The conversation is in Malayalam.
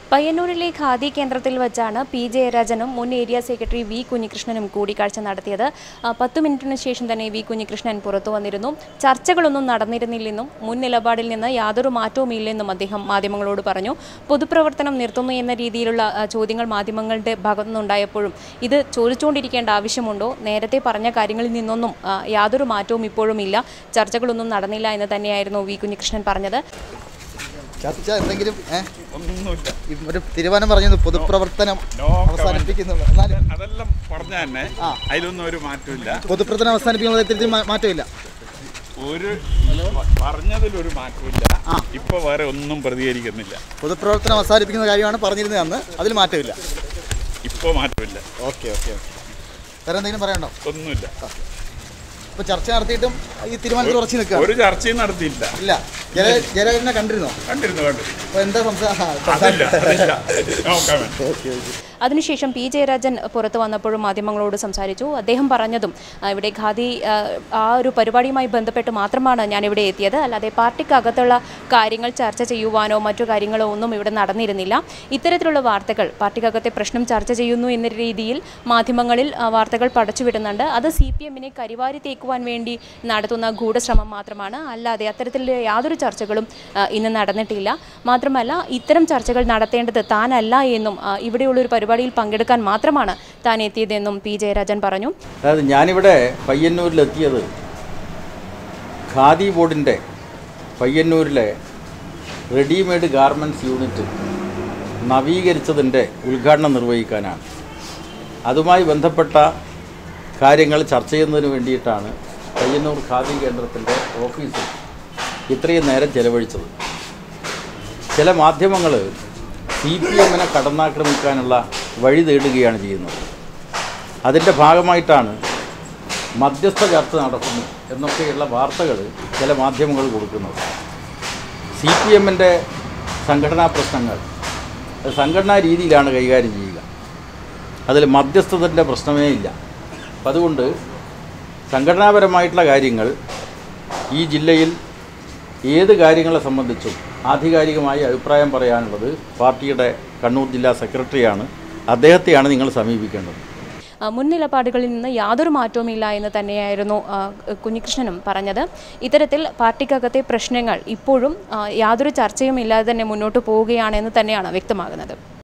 പയ്യന്നൂരിലെ ഖാദി കേന്ദ്രത്തിൽ വെച്ചാണ് പി ജയരാജനും മുൻ ഏരിയ സെക്രട്ടറി വി കുഞ്ഞികൃഷ്ണനും കൂടിക്കാഴ്ച നടത്തിയത് ആ, പത്ത് മിനിറ്റിന് ശേഷം തന്നെ വി കുഞ്ഞികൃഷ്ണൻ പുറത്തു വന്നിരുന്നു ചർച്ചകളൊന്നും നടന്നിരുന്നില്ലെന്നും മുൻ നിലപാടിൽ നിന്ന് യാതൊരു മാറ്റവും ഇല്ലെന്നും അദ്ദേഹം മാധ്യമങ്ങളോട് പറഞ്ഞു പൊതുപ്രവർത്തനം നിർത്തുന്നു എന്ന രീതിയിലുള്ള ആ, ചോദ്യങ്ങൾ മാധ്യമങ്ങളുടെ ഭാഗത്തു നിന്നുണ്ടായപ്പോഴും ഇത് ചോദിച്ചുകൊണ്ടിരിക്കേണ്ട ആവശ്യമുണ്ടോ നേരത്തെ പറഞ്ഞ കാര്യങ്ങളിൽ നിന്നൊന്നും ആ, യാതൊരു മാറ്റവും ഇപ്പോഴും ഇല്ല ചർച്ചകളൊന്നും നടന്നില്ല എന്ന് തന്നെയായിരുന്നു വി കുഞ്ഞികൃഷ്ണൻ പറഞ്ഞത് ചർച്ച എന്തെങ്കിലും ഏ? ഒന്നുമില്ല ഈ ഒരു തീരുമാനം പറഞ്ഞത് പൊതുപ്രവർത്തനം No അവസാനിപ്പിക്കുന്നു എന്നാലും അതെല്ലാം പറഞ്ഞ തന്നെ ആ. അതിലൊന്നും ഒരു മാറ്റമില്ല പൊതുപ്രവർത്തനം അവസാനിപ്പിക്കുന്ന കാര്യത്തിൽ മാ- മാറ്റമില്ല ഒരു പറഞ്ഞതിലൊരു മാറ്റമില്ല ആ. ഇപ്പൊ വേറെ ഒന്നും പ്രതികരിക്കുന്നില്ല പൊതുപ്രവർത്തനം അവസാനിപ്പിക്കുന്ന കാര്യമാണ് പറഞ്ഞിരുന്നത് അന്ന് അതിൽ മാറ്റമില്ല ഇപ്പൊ മാറ്റമില്ല ഓക്കെ ഓക്കെ ഓക്കെ വേറെ എന്തെങ്കിലും പറയണ്ടോ ഒന്നുമില്ല ഇപ്പൊ ചർച്ച നടത്തിയിട്ടും ഈ തീരുമാനത്തിൽ ഉറച്ചു നിൽക്കുക ഒരു ചർച്ചയും നടത്തിയില്ല ഇല്ല ജല ജലകരനെ കണ്ടിരുന്നോ കണ്ടിരുന്നു കണ്ടിരുന്നു അപ്പൊ എന്താ അതില്ല അതില്ല നോക്കാം ഓക്കെ ഓക്കെ അതിനുശേഷം പി ജയരാജൻ പുറത്തു വന്നപ്പോഴും മാധ്യമങ്ങളോട് സംസാരിച്ചു അദ്ദേഹം പറഞ്ഞതും ആ, ഇവിടെ ഖാദി ആ, ആ ഒരു പരിപാടിയുമായി ബന്ധപ്പെട്ട് മാത്രമാണ് ഞാൻ ഇവിടെ എത്തിയത് അല്ലാതെ പാർട്ടിക്കകത്തുള്ള കാര്യങ്ങൾ ചർച്ച ചെയ്യുവാനോ മറ്റു കാര്യങ്ങളോ ഒന്നും ഇവിടെ നടന്നിരുന്നില്ല ഇത്തരത്തിലുള്ള വാർത്തകൾ പാർട്ടിക്കകത്തെ പ്രശ്നം ചർച്ച ചെയ്യുന്നു എന്ന രീതിയിൽ മാധ്യമങ്ങളിൽ ആ, വാർത്തകൾ പടച്ചുവിടുന്നുണ്ട് അത് സി പി എമ്മിനെ കരിവാരി തേക്കുവാൻ വേണ്ടി നടത്തുന്ന ഗൂഢശ്രമം മാത്രമാണ് അല്ലാതെ അത്തരത്തിലുള്ള യാതൊരു ചർച്ചകളും ആ, ഇന്ന് നടന്നിട്ടില്ല മാത്രമല്ല ഇത്തരം ചർച്ചകൾ നടത്തേണ്ടത് താനല്ല എന്നും ആ, ഇവിടെയുള്ള ഒരു പരിപാടിയിൽ പങ്കെടുക്കാൻ മാത്രമാണ് താൻ എത്തിയതെന്നും പി ജയരാജൻ പറഞ്ഞു അതായത് ഞാനിവിടെ പയ്യന്നൂരിലെത്തിയത് ഖാദി ബോർഡിൻ്റെ പയ്യന്നൂരിലെ റെഡിമെയ്ഡ് ഗാർമെൻറ്റ്സ് യൂണിറ്റ് നവീകരിച്ചതിൻ്റെ ഉദ്ഘാടനം നിർവഹിക്കാനാണ് അതുമായി ബന്ധപ്പെട്ട കാര്യങ്ങൾ ചർച്ച ചെയ്യുന്നതിന് വേണ്ടിയിട്ടാണ് പയ്യന്നൂർ ഖാദി കേന്ദ്രത്തിൻ്റെ ഓഫീസിൽ ഇത്രയും നേരം ചെലവഴിച്ചത് ചില മാധ്യമങ്ങൾ സി പി എമ്മിനെ കടന്നാക്രമിക്കാനുള്ള വഴി തേടുകയാണ് ചെയ്യുന്നത് അതിൻ്റെ ഭാഗമായിട്ടാണ് മധ്യസ്ഥ ചർച്ച നടക്കുന്നു എന്നൊക്കെയുള്ള വാർത്തകൾ ചില മാധ്യമങ്ങൾ കൊടുക്കുന്നത് സി പി എമ്മിൻ്റെ സംഘടനാ പ്രശ്നങ്ങൾ അത് സംഘടനാ രീതിയിലാണ് കൈകാര്യം ചെയ്യുക അതിൽ മധ്യസ്ഥതൻ്റെ പ്രശ്നമേ ഇല്ല അപ്പം അതുകൊണ്ട് സംഘടനാപരമായിട്ടുള്ള കാര്യങ്ങൾ ഈ ജില്ലയിൽ ഏത് കാര്യങ്ങളെ സംബന്ധിച്ചും ആധികാരികമായി അഭിപ്രായം പറയാനുള്ളത് പാർട്ടിയുടെ കണ്ണൂർ ജില്ലാ സെക്രട്ടറിയാണ് അദ്ദേഹത്തെയാണ് നിങ്ങൾ സമീപിക്കേണ്ടത് ആ, മുൻ നിലപാടുകളിൽ നിന്ന് യാതൊരു മാറ്റവുമില്ല എന്ന് തന്നെയായിരുന്നു ആ, കുഞ്ഞികൃഷ്ണനും പറഞ്ഞത് ഇത്തരത്തിൽ പാർട്ടിക്കകത്തെ പ്രശ്നങ്ങൾ ഇപ്പോഴും ആ, യാതൊരു ചർച്ചയും ഇല്ലാതെ തന്നെ മുന്നോട്ട് പോവുകയാണെന്ന് തന്നെയാണ് വ്യക്തമാകുന്നത്